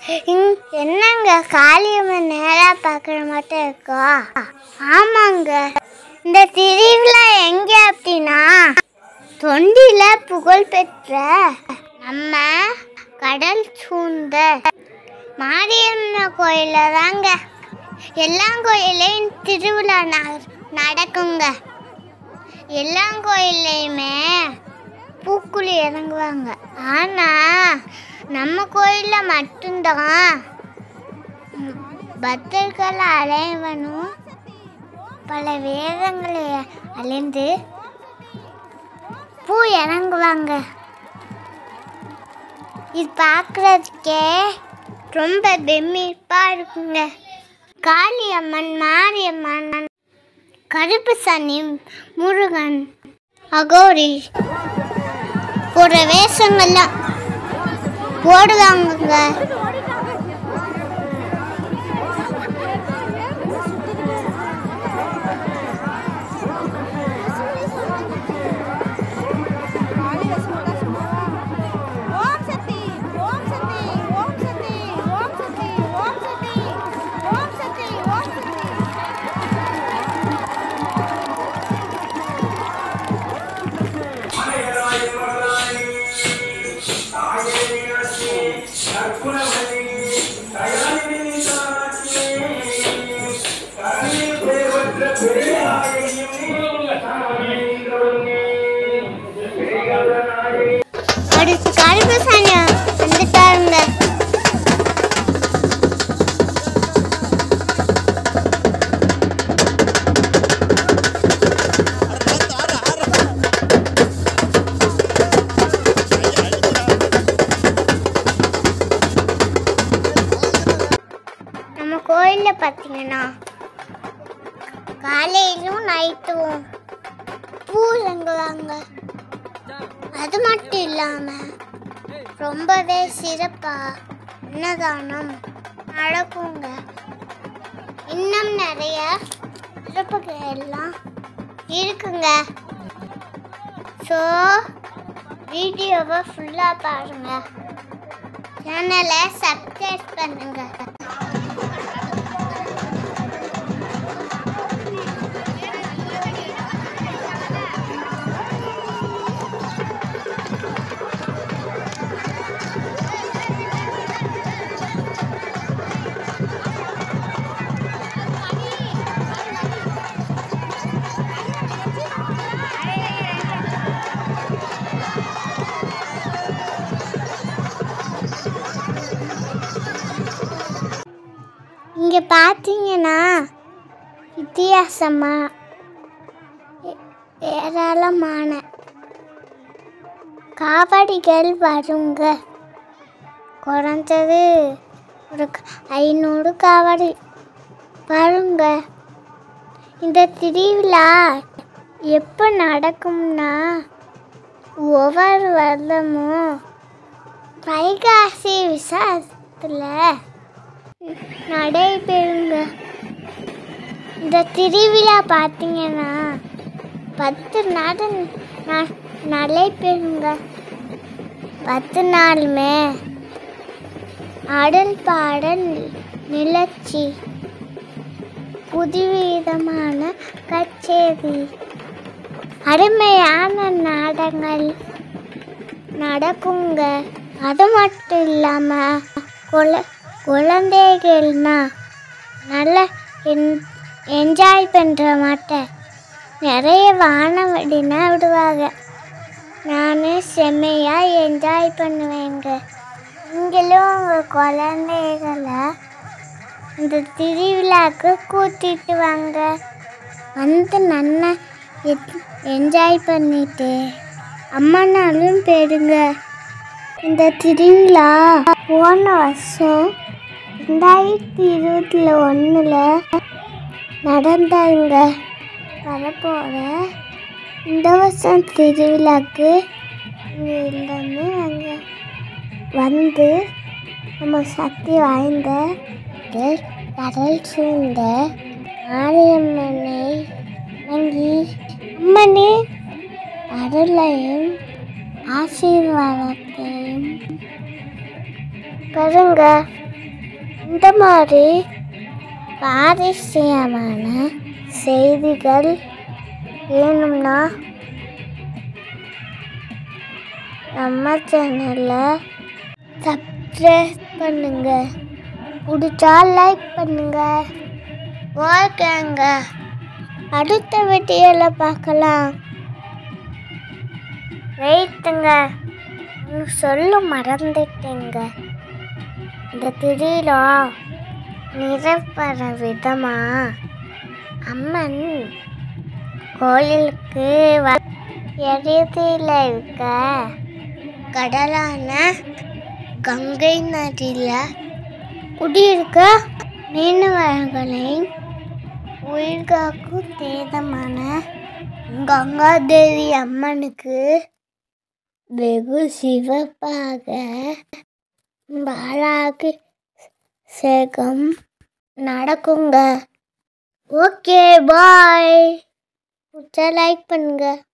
இங்- என்னங்க காளியம்மன் நேரா பார்க்குற மட்டும் இருக்கா ஆமாங்க இந்த திருவிழா எங்க அப்படின்னா தொண்டில புகழ்பெற்ற நம்ம கடல் சூழ்ந்த மாரியம்மன் கோயில தாங்க எல்லா கோயிலையும் திருவிழா ந- நடக்குங்க எல்லா கோயில்லையுமே பூக்குழி இறங்குவாங்க ஆனா நம்ம கோயில்ல மட்டும்தான் ம், பக்தர்கள் அலைவனும் பல வேதங்களை அலைந்து பூ இறங்குவாங்க இது பார்க்குறதுக்கே ரொம்ப பெம்மிப்பாக இருக்குங்க காளியம்மன் மாரியம்மன் கருப்பு சனி முருகன் அகோரி போடுற வேஷங்கள்லாம் போடுவாங்கங்க ஓம் சக்தி ஓம் சக்தி ஓம் சக்தி ஓம் சக்தி ஓம் சக்தி ஓம் சக்தி ஓம் சக்தி அடுத்து கருப்பு சனி வந்துட்டாருங்க நம்ம கோயிலில் பார்த்தீங்கன்னா காலையிலும் நைட்டும் பூ இறங்குவாங்க அது மட்டும் இல்லாமல் ரொம்பவே சிறப்பாக அன்னதானம் நடக்குங்க இன்னும் நிறைய சிறப்புகள் எல்லாம் இருக்குங்க ஸோ வீடியோவை ஃபுல்லாக பாருங்க சேனலை சப்ஸ்கிரைப் பண்ணுங்க இங்கே பார்த்தீங்கன்னா வித்தியாசமாக ஏ- ஏராளமான காவடிகள் வருங்க குறைஞ்சது ஒரு க- ஐநூறு காவடி வருங்க இந்த திருவிழா எப்போ நடக்கும்னா ஒவ்வொரு வருடமும் வைகாசி விசாரத்தில் நடைபெறுங்க இந்த திருவிழா பார்த்தீங்கன்னா பத்து நாள் ந- நடைபெறுங்க பத்து நாளுமே அடல் பாடல் நிலச்சி புதுவிதமான கச்சேரி அருமையான நாடகங்கள் நடக்குங்க அது மட்டும் இல்லாமல் குழ குழந்தைகள்னா நல்லா என் என்ஜாய் பண்ணுற மாட்டேன் நிறைய வானவடினா விடுவாங்க நான் செம்மையாக என்ஜாய் பண்ணுவேங்க நீங்களும் உங்கள் குழந்தைகளை இந்த திருவிழாவுக்கு கூட்டிட்டு வாங்க வந்து நல்லா என்ஜாய் பண்ணிட்டு அம்மா நாளும் போயிடுங்க இந்த திருவிழா போன வருஷம் ரெண்டாயிரத்தி இருபத்தில் ஒன்றில் நடந்தாங்க வரப்போகிற இந்த வருஷம் திருவிழாக்கு இங்கே எல்லாமே அங்கே வந்து நம்ம சக்தி வாய்ந்த கடல் கடல் சூழ்ந்த மாரியம்மனை வணங்கி அம்மனே அருளையும் ஆசீர்வாதத்தையும் பெறுங்க இந்த மாதிரி சுவாரஸ்யமான செய்திகள் வேணும்னா நம்ம சேனலை சப்ஸ்கிரைப் பண்ணுங்க பிடிச்சா லைக் பண்ணுங்க ஓகேங்க அடுத்த வீடியோவில் பார்க்கலாம் வெயிட்டுங்க ஒன்று சொல்ல மறந்துட்டேங்க இந்த திருவிழா நிறப்பற விதமா அம்மன் கோயிலுக்கு வ எரிதியில் இருக்க கடலான கங்கை நதியில் குடியிருக்க மீனவர்களை உயிர்காக்கும் தேதமான கங்காதேவி அம்மனுக்கு வெகு சிவப்பாக பாலாக்கு சேகம் நடக்குங்க ஓகே பாய் பிடிச்சா லைக் பண்ணுங்க